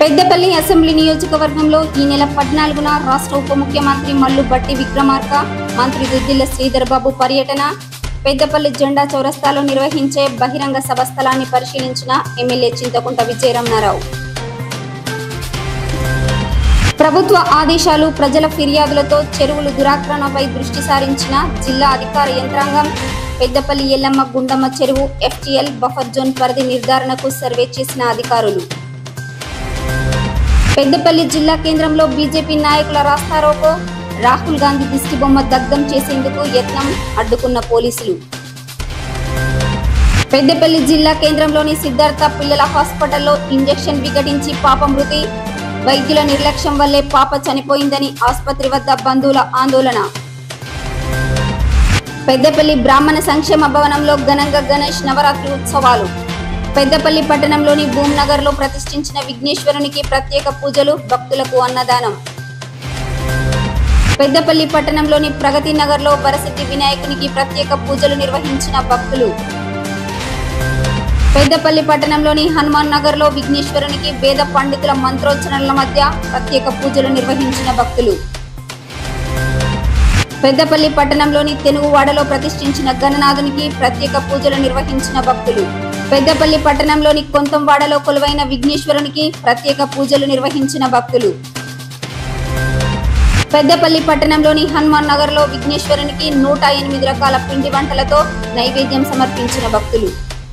Peddapalli assembly నియోజకవర్గంలో ఈ నెల పద్నాలుగున రాష్ట్ర ఉప ముఖ్యమంత్రి మల్లు బట్టి విక్రమార్క మంత్రి దుద్దిల్ల శ్రీధర్ బాబు పర్యటన పెద్దపల్లి జెండా చౌరస్తాలో నిర్వహించే బహిరంగ సభ స్థలాన్ని పరిశీలించిన ఎమ్మెల్యే చింతకుంట విజయరమణారావు ప్రభుత్వ ఆదేశాలు ప్రజల ఫిర్యాదులతో చెరువులు దురాక్రమణపై దృష్టి సారించిన జిల్లా అధికార యంత్రాంగం పెద్దపల్లి ఎల్లమ్మ గుండమ్మ చెరువు ఎఫ్టీఎల్ బఫర్ జోన్ పరిధి నిర్ధారణకు సర్వే చేసిన అధికారులు పెద్దపల్లి జిల్లా కేంద్రంలో బీజేపీ నాయకుల రాస్తారోకో రాహుల్ గాంధీ దిష్టి బొమ్మ దగ్ధం చేసేందుకు యత్నం అడ్డుకున్న పోలీసులు పెద్దపల్లి జిల్లా కేంద్రంలోని సిద్ధార్థ పిల్లల హాస్పిటల్లో ఇంజెక్షన్ వికటించి పాప మృతి వైద్యుల నిర్లక్ష్యం వల్లే పాప చనిపోయిందని ఆసుపత్రి వద్ద బంధువుల ఆందోళన పెద్దపల్లి బ్రాహ్మణ సంక్షేమ భవనంలో ఘనంగా గణేష్ నవరాత్రి ఉత్సవాలు పెద్దపల్లి పట్టణంలోని భూమ్నగర్ లో ప్రతిష్ఠించిన విఘ్నేశ్వరునికి ప్రత్యేక పూజలు భక్తులకు అన్నదానం పెద్దపల్లి పట్టణంలోని ప్రగతి నగర్ లో వరసిద్ధి వినాయకునికి ప్రత్యేక పూజలు నిర్వహించిన భక్తులు పెద్దపల్లి పట్టణంలోని హనుమాన్ నగర్ లో విఘ్నేశ్వరునికి వేద పండితుల మంత్రోచ్చరణల మధ్య ప్రత్యేక పూజలు నిర్వహించిన భక్తులు పెద్దపల్లి పట్టణంలోని తెనుగువాడలో ప్రతిష్ఠించిన గణనాథునికి ప్రత్యేక పూజలు నిర్వహించిన భక్తులు పెద్దపల్లి పట్టణంలోని కొంతంవాడలో కొలువైన విఘ్నేశ్వరునికి ప్రత్యేక పూజలు నిర్వహించిన భక్తులు పెద్దపల్లి పట్టణంలోని హనుమాన్ నగర్ లో విఘ్నేశ్వరునికి నూట ఎనిమిది రకాల పిండి వంటలతో నైవేద్యం సమర్పించిన భక్తులు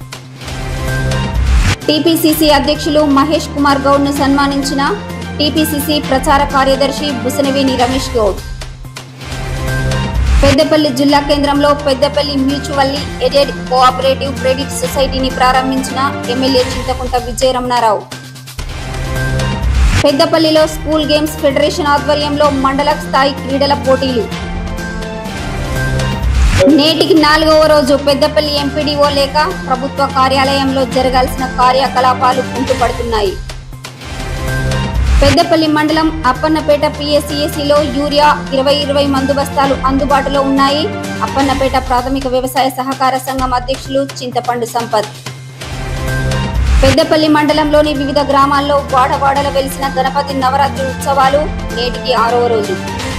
టీపీసీసీ అధ్యక్షులు మహేష్ కుమార్ గౌడ్ ను సన్మానించిన టీపీసీసీ ప్రచార కార్యదర్శి బుసనవేని రమేష్ గౌడ్ పెద్దపల్లి జిల్లా కేంద్రంలో Peddapalli mutually aided cooperative credit సొసైటీని ప్రారంభించిన ఎమ్మెల్యే చింతకుంట విజయరమణారావు పెద్దపల్లిలో స్కూల్ గేమ్స్ ఫెడరేషన్ ఆధ్వర్యంలో మండల స్థాయి క్రీడల పోటీలు నేటికి నాలుగవ రోజు పెద్దపల్లి ఎంపీడీఓ లేక ప్రభుత్వ కార్యాలయంలో జరగాల్సిన కార్యకలాపాలు కుంటుపడుతున్నాయి పెద్దపల్లి మండలం అప్పన్నపేట పిఎస్సిఎస్సిలో యూరియా ఇరవై ఇరవై మందు బస్తాలు అందుబాటులో ఉన్నాయి అప్పన్నపేట ప్రాథమిక వ్యవసాయ సహకార సంఘం అధ్యక్షులు చింతపండు సంపత్ పెద్దపల్లి మండలంలోని వివిధ గ్రామాల్లో వాడవాడల వెలిసిన గణపతి నవరాత్రి ఉత్సవాలు నేటికి ఆరవ రోజు